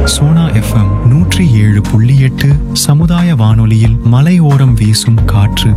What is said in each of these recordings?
Sona FM நூற்றி ஏழு புள்ளி எட்டு சமுதாய வானொலியில் மலையோரம் வீசும் காற்று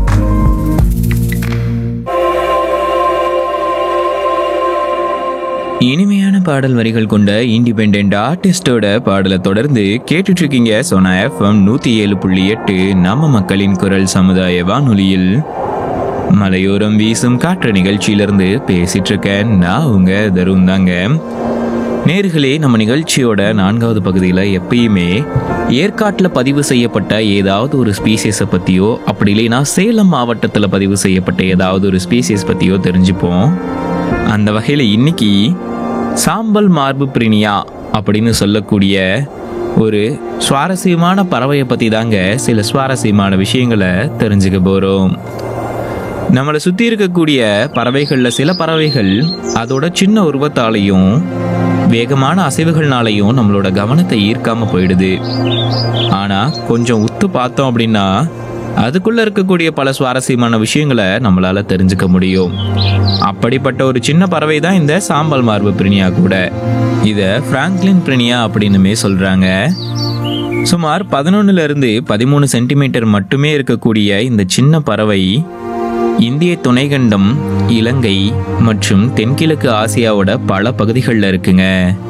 இனிமையான பாடல் வரிகள் கொண்ட இண்டிபெண்ட் ஆர்டிஸ்டோட பாடலை தொடர்ந்து கேட்டுட்டு இருக்கீங்க சோனா எஃப்எம் நூத்தி ஏழு புள்ளி எட்டு நம்ம மக்களின் குரல் சமுதாய வானொலியில் மலையோரம் வீசும் காற்று நிகழ்ச்சியிலிருந்து பேசிட்டு இருக்கேன் நான் உங்க தருண் தாங்க நேர்களே நம்ம நிகழ்ச்சியோட நான்காவது பகுதியில் எப்பயுமே ஏற்காட்டில் பதிவு செய்யப்பட்ட ஏதாவது ஒரு ஸ்பீசிஸை பற்றியோ அப்படி இல்லைன்னா சேலம் மாவட்டத்தில் பதிவு செய்யப்பட்ட ஏதாவது ஒரு ஸ்பீசிஸ் பற்றியோ தெரிஞ்சுப்போம் அந்த வகையில் இன்னைக்கு சாம்பல் மார்பு பிரினியா அப்படின்னு சொல்லக்கூடிய ஒரு சுவாரஸ்யமான பறவையை பற்றி தாங்க சில சுவாரஸ்யமான விஷயங்களை தெரிஞ்சுக்க போகிறோம் நம்மளை சுற்றி இருக்கக்கூடிய பறவைகளில் சில பறவைகள் அதோட சின்ன உருவத்தாலையும் வேகமான அசைவுகள்னாலையும் நம்மளோட கவனத்தை ஈர்க்காம போயிடுது ஆனால் கொஞ்சம் உத்து பார்த்தோம் அப்படின்னா அதுக்குள்ள இருக்கக்கூடிய பல சுவாரஸ்யமான விஷயங்களை நம்மளால தெரிஞ்சுக்க முடியும் அப்படிப்பட்ட ஒரு சின்ன பறவை தான் இந்த சாம்பல் மார்பு பிரினியா கூட இதை பிராங்க்லின் பிரினியா அப்படின்னுமே சொல்றாங்க சுமார் பதினொன்னுல இருந்து பதிமூணு சென்டிமீட்டர் மட்டுமே இருக்கக்கூடிய இந்த சின்ன பறவை இந்திய துணைக்கண்டம் இலங்கை மற்றும் தென்கிழக்கு ஆசியாவோட பல பகுதிகளில் இருக்குங்க